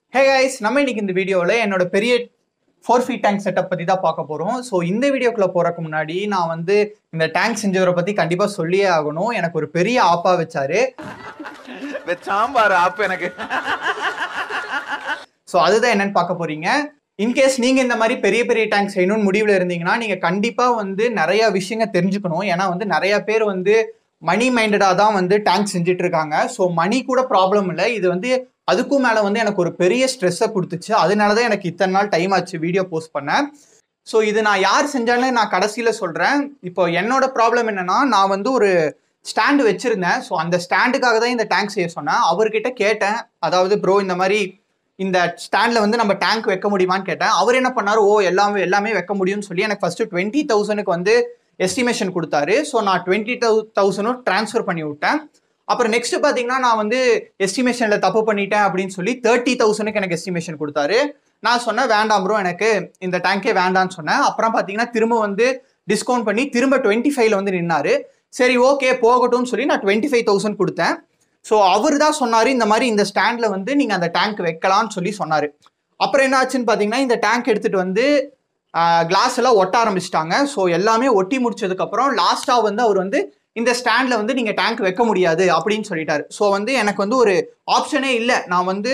hey guys நம்ம இன்னைக்கு இந்த வீடியோவில் என்னோட பெரிய ஃபோர் ஃபீட் டேங்க் செட்டப் பற்றி தான் பார்க்க போகிறோம் ஸோ இந்த வீடியோக்குள்ளே போகிறக்கு முன்னாடி நான் வந்து இந்த டேங்க் செஞ்சவரை பற்றி கண்டிப்பாக சொல்லியே ஆகணும் எனக்கு ஒரு பெரிய ஆப்பா வச்சாரு சாம்பார் ஆப்பு எனக்கு ஸோ அதுதான் என்னன்னு பார்க்க போறீங்க இன்கேஸ் நீங்க இந்த மாதிரி பெரிய பெரிய டேங்க் செய்யணும்னு முடிவில் இருந்தீங்கன்னா நீங்க கண்டிப்பா வந்து நிறைய விஷயங்க தெரிஞ்சுக்கணும் ஏன்னா வந்து நிறைய பேர் வந்து மணி மைண்டடா தான் வந்து டேங்க் செஞ்சுட்டு இருக்காங்க ஸோ மணி கூட ப்ராப்ளம் இல்லை இது வந்து அதுக்கும் மேல வந்து எனக்கு ஒரு பெரிய ஸ்ட்ரெஸ்ஸை கொடுத்துச்சு அதனால தான் எனக்கு இத்தனை நாள் டைம் ஆச்சு வீடியோ போஸ்ட் பண்ணேன் ஸோ இது நான் யார் செஞ்சாலும் நான் கடைசியில் சொல்கிறேன் இப்போ என்னோட ப்ராப்ளம் என்னன்னா நான் வந்து ஒரு ஸ்டாண்டு வச்சுருந்தேன் ஸோ அந்த ஸ்டாண்டுக்காக தான் இந்த டேங்க் செய்ய சொன்னேன் அவர்கிட்ட கேட்டேன் அதாவது ப்ரோ இந்த மாதிரி இந்த ஸ்டாண்டில் வந்து நம்ம டேங்க் வைக்க முடியுமான்னு கேட்டேன் அவர் என்ன பண்ணாரு ஓ எல்லாமே எல்லாமே வைக்க முடியும்னு சொல்லி எனக்கு ஃபஸ்ட்டு டுவெண்ட்டி தௌசண்ட்க்கு வந்து எஸ்டிமேஷன் கொடுத்தாரு ஸோ நான் டுவெண்ட்டி தௌ தௌசண்டும் ட்ரான்ஸ்ஃபர் பண்ணி விட்டேன் அப்புறம் நெக்ஸ்ட் பார்த்தீங்கன்னா நான் வந்து எஸ்டிமேஷனில் தப்பு பண்ணிட்டேன் அப்படின்னு சொல்லி தேர்ட்டி தௌசண்ட்க்கு எனக்கு எஸ்டிமேஷன் கொடுத்தாரு நான் சொன்னேன் வேண்டாம் ப்ரோ எனக்கு இந்த டேங்கே வேண்டாம்னு சொன்னேன் அப்புறம் பார்த்தீங்கன்னா திரும்ப வந்து டிஸ்கவுண்ட் பண்ணி திரும்ப டுவெண்ட்டி ஃபைவ்ல வந்து நின்னாரு சரி ஓகே போகட்டும்னு சொல்லி நான் டுவெண்ட்டி ஃபைவ் தௌசண்ட் கொடுத்தேன் ஸோ அவர் தான் சொன்னார் இந்த மாதிரி இந்த ஸ்டாண்டில் வந்து நீங்கள் அந்த டேங்க் வைக்கலாம்னு சொல்லி சொன்னார் அப்புறம் என்ன ஆச்சுன்னு பார்த்தீங்கன்னா இந்த டேங்க் எடுத்துகிட்டு வந்து கிளாஸ் எல்லாம் ஒட்ட ஆரம்பிச்சிட்டாங்க ஸோ எல்லாமே ஒட்டி முடிச்சதுக்கப்புறம் லாஸ்ட்டாக வந்து அவர் வந்து இந்த ஸ்டாண்டில் வந்து நீங்கள் டேங்க் வைக்க முடியாது அப்படின்னு சொல்லிட்டாரு ஸோ வந்து எனக்கு வந்து ஒரு ஆப்ஷனே இல்லை நான் வந்து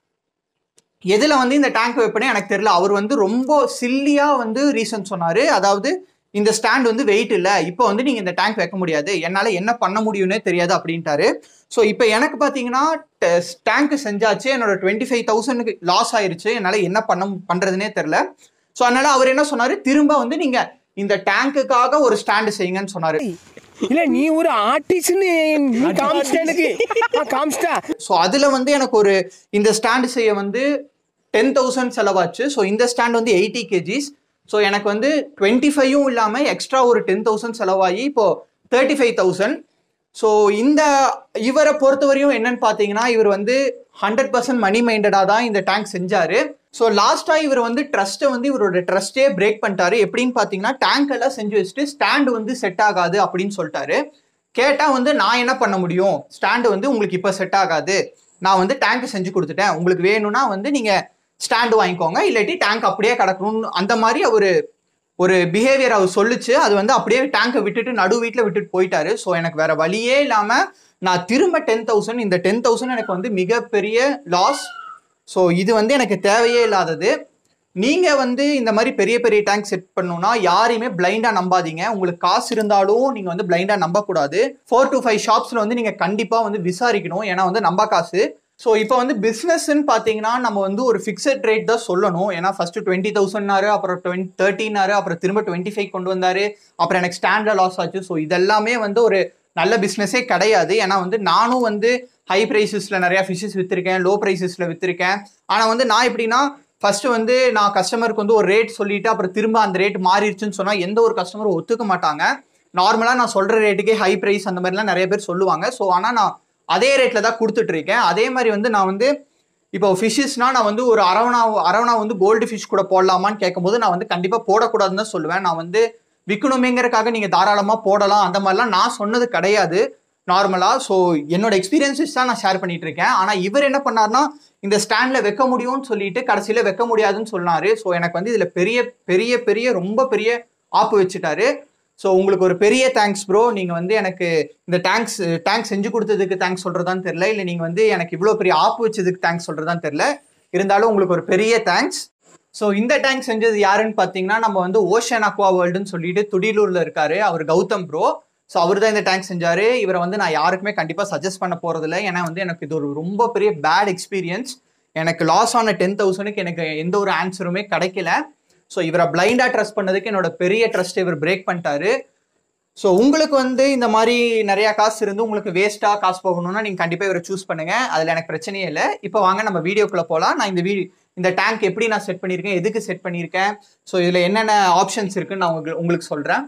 எதில் வந்து இந்த டேங்க் வைப்பேனே எனக்கு தெரியல அவர் வந்து ரொம்ப சில்லியாக வந்து ரீசன் சொன்னார் அதாவது இந்த ஸ்டாண்ட் வந்து வெயிட் இல்லை இப்போ வந்து நீங்கள் இந்த டேங்க் வைக்க முடியாது என்னால் என்ன பண்ண முடியும்னே தெரியாது அப்படின்ட்டாரு ஸோ இப்போ எனக்கு பார்த்தீங்கன்னா டேங்க் செஞ்சாச்சு என்னோட டுவெண்ட்டி ஃபைவ் தௌசண்ட்க்கு லாஸ் ஆயிருச்சு என்னால் என்ன பண்ண பண்ணுறதுனே தெரில ஸோ அதனால அவர் என்ன சொன்னார் திரும்ப வந்து நீங்கள் இந்த டேங்க்குக்காக ஒரு ஸ்டாண்டு செய்யுங்கன்னு சொன்னார் இல்ல நீ ஒரு ஆர்டிஸ்ட்னு நீ காமிச்சிட்ட எனக்கு ஆ, காமிச்சிட்டா ஸோ அதில் வந்து எனக்கு ஒரு இந்த ஸ்டாண்டு செய்ய வந்து டென் தௌசண்ட் செலவாச்சு ஸோ இந்த ஸ்டாண்ட் வந்து எயிட்டி கேஜிஸ் ஸோ எனக்கு வந்து டுவெண்ட்டி ஃபைவும் இல்லாமல் எக்ஸ்ட்ரா ஒரு டென் தௌசண்ட் செலவாகி இப்போ தேர்ட்டி ஃபைவ் தௌசண்ட் ஸோ இந்த இவரை பொறுத்தவரையும் என்னன்னு பார்த்தீங்கன்னா இவர் வந்து ஹண்ட்ரட் பர்சன்ட் மணி மைண்டடாக தான் இந்த டேங்க் செஞ்சாரு ஸோ லாஸ்ட்டாக இவர் வந்து ட்ரஸ்ட்டை வந்து இவரோட ட்ரஸ்ட்டே பிரேக் பண்ணிட்டாரு எப்படின்னு பார்த்தீங்கன்னா டேங்க் எல்லாம் செஞ்சு வச்சுட்டு ஸ்டாண்டு வந்து செட் ஆகாது அப்படின்னு சொல்லிட்டாரு கேட்டால் வந்து நான் என்ன பண்ண முடியும் ஸ்டாண்டு வந்து உங்களுக்கு இப்போ செட் ஆகாது நான் வந்து டேங்க் செஞ்சு கொடுத்துட்டேன் உங்களுக்கு வேணும்னா வந்து நீங்கள் ஸ்டாண்டு வாங்கிக்கோங்க இல்லாட்டி டேங்க் அப்படியே கிடக்கணும்னு அந்த மாதிரி அவர் ஒரு பிஹேவியர் அவர் சொல்லுச்சு அது வந்து அப்படியே டேங்கை விட்டுட்டு நடு வீட்டில் விட்டுட்டு போயிட்டாரு ஸோ எனக்கு வேற வழியே இல்லாமல் நான் திரும்ப டென் தௌசண்ட் இந்த டென் தௌசண்ட் எனக்கு வந்து மிகப்பெரிய லாஸ் ஸோ இது வந்து எனக்கு தேவையே இல்லாதது நீங்கள் வந்து இந்த மாதிரி பெரிய பெரிய டேங்க் செட் பண்ணணும்னா யாரையுமே பிளைண்டாக நம்பாதீங்க உங்களுக்கு காசு இருந்தாலும் நீங்கள் வந்து பிளைண்டாக நம்பக்கூடாது ஃபோர் to ஃபைவ் ஷாப்ஸில் வந்து நீங்கள் கண்டிப்பாக வந்து விசாரிக்கணும் ஏன்னா வந்து நம்ப காசு ஸோ இப்போ வந்து பிஸ்னஸ்ன்னு பார்த்தீங்கன்னா நம்ம வந்து ஒரு ஃபிக்ஸட் ரேட் தான் சொல்லணும் ஏன்னா ஃபர்ஸ்ட் டுவெண்ட்டி தௌசண்ட்னாரு அப்புறம் டுவெண்ட்டி தேர்ட்டினாரு அப்புறம் திரும்ப டுவெண்ட்டி ஃபைவ் கொண்டு வந்தாரு அப்புறம் எனக்கு ஸ்டாண்டில் லாஸ் ஆச்சு ஸோ இதெல்லாமே வந்து ஒரு நல்ல பிஸ்னஸே கிடையாது ஏன்னா வந்து நானும் வந்து ஹை ப்ரைஸஸில் நிறையா ஃபிஷஸ் விற்றுருக்கேன் லோ ப்ரைஸஸில் விற்றுருக்கேன் ஆனால் வந்து நான் எப்படின்னா ஃபர்ஸ்ட் வந்து நான் கஸ்டமருக்கு வந்து ஒரு ரேட் சொல்லிட்டு அப்புறம் திரும்ப அந்த ரேட் மாறிடுச்சுன்னு சொன்னால் எந்த ஒரு கஸ்டமரும் ஒத்துக்க மாட்டாங்க நார்மலாக நான் சொல்கிற ரேட்டுக்கே ஹை ப்ரைஸ் அந்த மாதிரிலாம் நிறைய பேர் சொல்லுவாங்க ஸோ ஆனால் நான் அதே ரேட்டில் தான் கொடுத்துட்டு இருக்கேன் அதே மாதிரி வந்து நான் வந்து இப்போ ஃபிஷ்ஷஸ்னா நான் வந்து ஒரு அரவணா அரவணா வந்து கோல்டு ஃபிஷ் கூட போடலாமான்னு கேட்கும்போது நான் வந்து கண்டிப்பாக போடக்கூடாதுன்னு தான் சொல்லுவேன் நான் வந்து விற்கணுமேங்கிறக்காக நீங்கள் தாராளமாக போடலாம் அந்த மாதிரிலாம் நான் சொன்னது கிடையாது நார்மலாக ஸோ என்னோட எக்ஸ்பீரியன்ஸஸ் தான் நான் ஷேர் பண்ணிட்டு இருக்கேன் ஆனால் இவர் என்ன பண்ணார்னா இந்த ஸ்டாண்டில் வைக்க முடியும்னு சொல்லிட்டு கடைசியில் வைக்க முடியாதுன்னு சொன்னாரு ஸோ எனக்கு வந்து இதில் பெரிய பெரிய பெரிய ரொம்ப பெரிய ஆப்பு வச்சுட்டாரு ஸோ உங்களுக்கு ஒரு பெரிய தேங்க்ஸ் ப்ரோ நீங்கள் வந்து எனக்கு இந்த டேங்க்ஸ் டேங்க் செஞ்சு கொடுத்ததுக்கு தேங்க்ஸ் சொல்கிறதான்னு தெரில இல்லை நீங்கள் வந்து எனக்கு இவ்வளோ பெரிய ஆப்பு வச்சதுக்கு தேங்க்ஸ் சொல்கிறதான்னு தெரில இருந்தாலும் உங்களுக்கு ஒரு பெரிய தேங்க்ஸ் ஸோ இந்த டேங்க் செஞ்சது யாருன்னு பார்த்தீங்கன்னா நம்ம வந்து ஓஷன் அக்வா வேர்ல்டுன்னு சொல்லிட்டு துடிலூரில் இருக்காரு அவர் கௌதம் ப்ரோ ஸோ அவர் தான் இந்த டேங்க் செஞ்சாரு இவரை வந்து நான் யாருக்குமே கண்டிப்பாக சஜஸ்ட் பண்ண போகிறதில்ல ஏன்னா வந்து எனக்கு இது ஒரு ரொம்ப பெரிய பேட் எக்ஸ்பீரியன்ஸ் எனக்கு லாஸ் ஆன டென் தௌசண்ட்க்கு எனக்கு எந்த ஒரு ஆன்சருமே கிடைக்கல ஸோ இவரை பிளைண்டாக ட்ரஸ்ட் பண்ணதுக்கு என்னோட பெரிய ட்ரஸ்ட் இவர் பிரேக் பண்ணிட்டாரு ஸோ உங்களுக்கு வந்து இந்த மாதிரி நிறையா காசு இருந்து உங்களுக்கு வேஸ்ட்டாக காசு போகணும்னா நீங்கள் கண்டிப்பாக இவரை சூஸ் பண்ணுங்க அதில் எனக்கு பிரச்சனையே இல்லை இப்போ வாங்க நம்ம வீடியோக்குள்ளே போகலாம் நான் இந்த வீ இந்த டேங்க் எப்படி நான் செட் பண்ணியிருக்கேன் எதுக்கு செட் பண்ணியிருக்கேன் ஸோ இதில் என்னென்ன ஆப்ஷன்ஸ் இருக்குன்னு நான் உங்களுக்கு உங்களுக்கு சொல்கிறேன்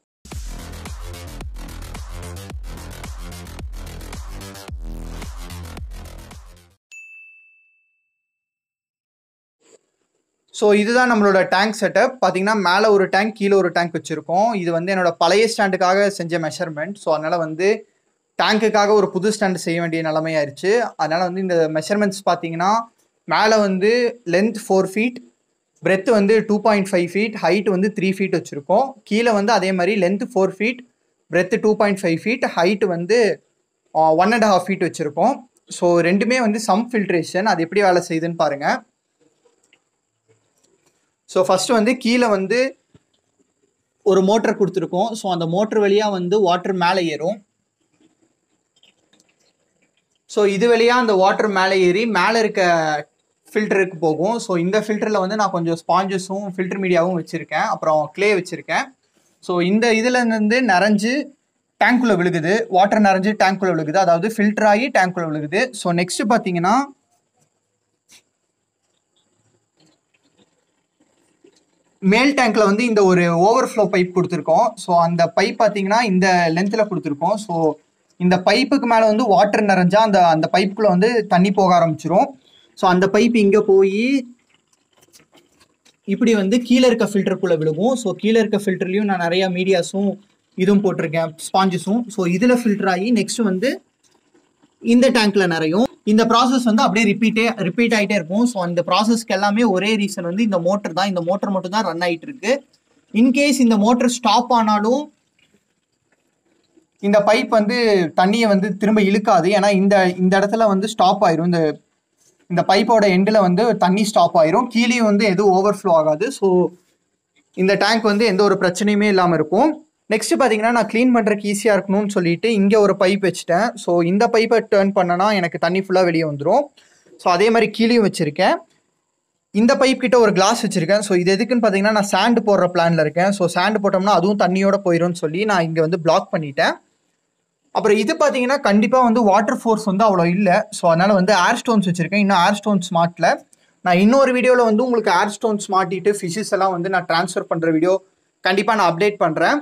ஸோ இதுதான் நம்மளோட டேங்க் செட்டப் பார்த்தீங்கன்னா மேலே ஒரு டேங்க் கீழே ஒரு டேங்க் வச்சுருக்கோம் இது வந்து என்னோட பழைய ஸ்டாண்டுக்காக செஞ்ச மெஷர்மெண்ட் ஸோ அதனால் வந்து டேங்க்குக்காக ஒரு புது ஸ்டாண்டு செய்ய வேண்டிய நிலைமையாயிருச்சு அதனால் வந்து இந்த மெஷர்மெண்ட்ஸ் பார்த்தீங்கன்னா மேலே வந்து லென்த் ஃபோர் ஃபீட் பிரெத் வந்து two point five feet height வந்து த்ரீ ஃபீட் வச்சுருக்கோம் கீழே வந்து அதே மாதிரி length four feet breadth two point five feet height வந்து ஒன் அண்ட் ஹாஃப் ஃபீட் வச்சுருக்கோம் ஸோ ரெண்டுமே வந்து சம் ஃபில்ட்ரேஷன் அது எப்படி வேலை செய்யுதுன்னு பாருங்கள் ஸோ ஃபஸ்ட்டு வந்து கீழே வந்து ஒரு மோட்டர் கொடுத்துருக்கோம் ஸோ அந்த மோட்டர் வழியாக வந்து வாட்டர் மேலே ஏறும் ஸோ இது வழியாக அந்த வாட்டர் மேலே ஏறி மேலே இருக்க ஃபில்டருக்கு போகும் ஸோ இந்த ஃபில்டரில் வந்து நான் கொஞ்சம் ஸ்பாஞ்சஸும் ஃபில்டர் மீடியாவும் வச்சுருக்கேன் அப்புறம் க்ளே வச்சுருக்கேன் ஸோ இந்த இதில் இருந்து நிறைஞ்சு டேங்க்குள்ளே விழுகுது வாட்டர் நிறைஞ்சு டேங்க்குள்ளே விழுகுது அதாவது ஃபில்டர் ஆகி டேங்க்குள்ளே விழுகுது ஸோ நெக்ஸ்ட் பார்த்தீங்கன்னா மேல் டேங்க்ல வந்து இந்த ஒரு ஓவர்ஃப்ளோ பைப் கொடுத்துருக்கோம் ஸோ அந்த பைப் பார்த்தீங்கன்னா இந்த லென்த்தில் கொடுத்துருக்கோம் ஸோ இந்த பைப்புக்கு மேலே வந்து வாட்டர் நிறைஞ்சா அந்த அந்த பைப்புக்குள்ளே வந்து தண்ணி போக ஆரம்பிச்சிரும் ஸோ அந்த பைப் இங்கே போய் இப்படி வந்து கீழே இருக்க ஃபில்டருக்குள்ளே விழுகும் ஸோ கீழே இருக்க ஃபில்டர்லையும் நான் நிறையா மீடியாஸும் இதுவும் போட்டிருக்கேன் ஸ்பாஞ்சஸும் ஸோ இதில் ஃபில்டர் ஆகி நெக்ஸ்ட் வந்து இந்த டேங்க்ல நிறையும் இந்த ப்ராசஸ் வந்து அப்படியே ரிப்பீட்டே ரிப்பீட் ஆகிட்டே இருக்கும் ஸோ அந்த ப்ராசஸ்க்கு எல்லாமே ஒரே ரீசன் வந்து இந்த மோட்டர் தான் இந்த மோட்டர் மட்டும் தான் ரன் ஆகிட்டு இருக்கு இன்கேஸ் இந்த மோட்டர் ஸ்டாப் ஆனாலும் இந்த பைப் வந்து தண்ணியை வந்து திரும்ப இழுக்காது ஏன்னா இந்த இந்த இடத்துல வந்து ஸ்டாப் ஆயிரும் இந்த இந்த பைப்போட எண்டில் வந்து தண்ணி ஸ்டாப் ஆயிரும் கீழேயும் வந்து எதுவும் ஓவர்ஃப்ளோ ஆகாது ஸோ இந்த டேங்க் வந்து எந்த ஒரு பிரச்சனையுமே இல்லாமல் இருக்கும் நெக்ஸ்ட் பார்த்தீங்கன்னா நான் க்ளீன் பண்ணுறதுக்கு ஈஸியாக இருக்கணும்னு சொல்லிட்டு இங்கே ஒரு பைப் வச்சுட்டேன் ஸோ இந்த பைப்பை டேர்ன் பண்ணனா எனக்கு தண்ணி ஃபுல்லாக வெளியே வந்துடும் ஸோ அதே மாதிரி கீழேயும் வச்சுருக்கேன் இந்த பைப் கிட்ட ஒரு கிளாஸ் வச்சுருக்கேன் ஸோ இது எதுக்குன்னு பார்த்தீங்கன்னா நான் சாண்டு போடுற பிளானில் இருக்கேன் ஸோ சாண்டு போட்டோம்னா அதுவும் தண்ணியோட போயிடும்னு சொல்லி நான் இங்கே வந்து பிளாக் பண்ணிட்டேன் அப்புறம் இது பார்த்தீங்கன்னா கண்டிப்பாக வந்து வாட்டர் ஃபோர்ஸ் வந்து அவ்வளோ இல்லை ஸோ அதனால் வந்து ஏர் ஸ்டோன்ஸ் வச்சுருக்கேன் இன்னும் ஏர் ஸ்டோன்ஸ் மாட்டல நான் இன்னொரு வீடியோவில் வந்து உங்களுக்கு ஏர் ஸ்டோன்ஸ் மாட்டிட்டு ஃபிஷஸ் எல்லாம் வந்து நான் ட்ரான்ஸ்ஃபர் பண்ணுற வீடியோ கண்டிப்பாக நான் அப்டேட் பண்ணுறேன்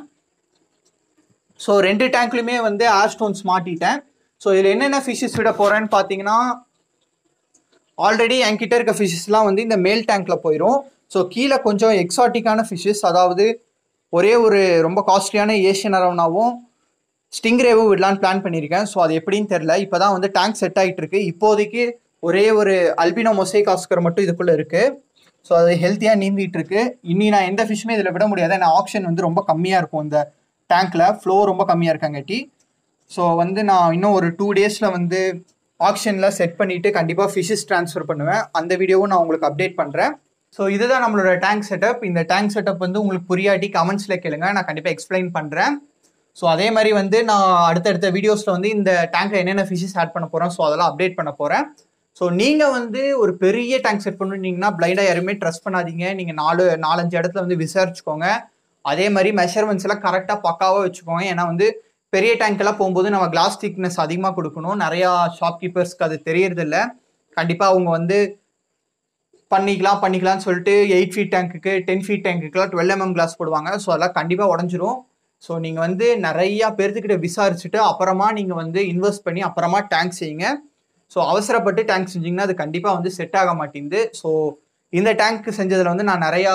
ஸோ ரெண்டு டேங்க்லையுமே வந்து ஏர் ஸ்டோன்ஸ் மாட்டிட்டேன் ஸோ இதில் என்னென்ன ஃபிஷஸ் விட போகிறேன்னு பார்த்தீங்கன்னா ஆல்ரெடி என்கிட்ட இருக்க ஃபிஷஸ்லாம் வந்து இந்த மேல் டேங்க்ல போயிடும் ஸோ கீழே கொஞ்சம் எக்ஸாட்டிக்கான ஃபிஷஸ் அதாவது ஒரே ஒரு ரொம்ப காஸ்ட்லியான ஏஷியன் அரவனாவும் ஸ்டிங்ரேவும் விடலான்னு பிளான் பண்ணியிருக்கேன் ஸோ அது எப்படின்னு தெரில இப்போ தான் வந்து டேங்க் செட் ஆகிட்டு இருக்கு இப்போதைக்கு ஒரே ஒரு அல்பினோ மொசைக் ஆஸ்கர் மட்டும் இதுக்குள்ளே இருக்குது ஸோ அது ஹெல்த்தியாக நீந்திட்டு இருக்கு இனி நான் எந்த ஃபிஷ்ஷுமே இதில் விட முடியாது ஏன்னா ஆப்ஷன் வந்து ரொம்ப கம்மியாக இருக்கும் இந்த டேங்க்கில் ஃப்ளோ ரொம்ப கம்மியாக இருக்காங்கட்டி ஸோ வந்து நான் இன்னும் ஒரு டூ டேஸில் வந்து ஆக்ஷனில் செட் பண்ணிவிட்டு கண்டிப்பாக ஃபிஷஸ் ட்ரான்ஸ்ஃபர் பண்ணுவேன் அந்த வீடியோவும் நான் உங்களுக்கு அப்டேட் பண்ணுறேன் ஸோ இதுதான் நம்மளோட டேங்க் செட்டப் இந்த டேங்க் செட்டப் வந்து உங்களுக்கு புரியாட்டி கமெண்ட்ஸில் கேளுங்க நான் கண்டிப்பாக எக்ஸ்பிளைன் பண்ணுறேன் ஸோ அதே மாதிரி வந்து நான் அடுத்தடுத்த வீடியோஸில் வந்து இந்த டேங்க்ல என்னென்ன ஃபிஷஸ் ஆட் பண்ண போகிறேன் ஸோ அதெல்லாம் அப்டேட் பண்ண போகிறேன் ஸோ நீங்கள் வந்து ஒரு பெரிய டேங்க் செட் பண்ணிட்டீங்கன்னா பிளைண்டாக யாருமே ட்ரஸ்ட் பண்ணாதீங்க நீங்கள் நாலு நாலஞ்சு இடத்துல வந்து விசாரிச்சுக்கோங்க அதே மாதிரி மெஷர்மெண்ட்ஸ் எல்லாம் கரெக்டாக பக்காவாக வச்சுக்கோங்க ஏன்னா வந்து பெரிய டேங்க் எல்லாம் போகும்போது நம்ம கிளாஸ் திக்னஸ் அதிகமாக கொடுக்கணும் நிறையா ஷாப்கீப்பர்ஸ்க்கு அது தெரியறதில்ல கண்டிப்பாக அவங்க வந்து பண்ணிக்கலாம் பண்ணிக்கலாம்னு சொல்லிட்டு எயிட் ஃபீட் டேங்க்குக்கு டென் ஃபீட் டேங்க்குக்குலாம் டுவெல் எம்எம் கிளாஸ் போடுவாங்க ஸோ அதெல்லாம் கண்டிப்பாக உடஞ்சிரும் ஸோ நீங்கள் வந்து நிறையா பேர்த்துக்கிட்ட விசாரிச்சுட்டு அப்புறமா நீங்கள் வந்து இன்வெஸ்ட் பண்ணி அப்புறமா டேங்க் செய்யுங்க ஸோ அவசரப்பட்டு டேங்க் செஞ்சீங்கன்னா அது கண்டிப்பாக வந்து செட் ஆக மாட்டேங்குது ஸோ இந்த டேங்க் செஞ்சதில் வந்து நான் நிறையா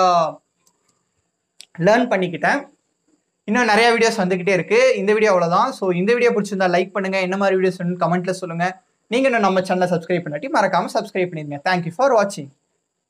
லேர்ன் பண்ணிக்கிட்டேன் இன்னும் நிறைய வீடியோஸ் வந்துகிட்டே இருக்கு இந்த வீடியோ அவ்வளோதான் ஸோ இந்த வீடியோ பிடிச்சிருந்தா லைக் பண்ணுங்க என்ன மாதிரி வீடியோஸ் கமெண்ட்ல சொல்லுங்க நீங்க இன்னும் நம்ம சேனலை சப்ஸ்கிரைப் பண்ணாட்டி மறக்காம சப்ஸ்கிரைப் பண்ணிருங்க தேங்க்யூ ஃபார் வாட்சிங்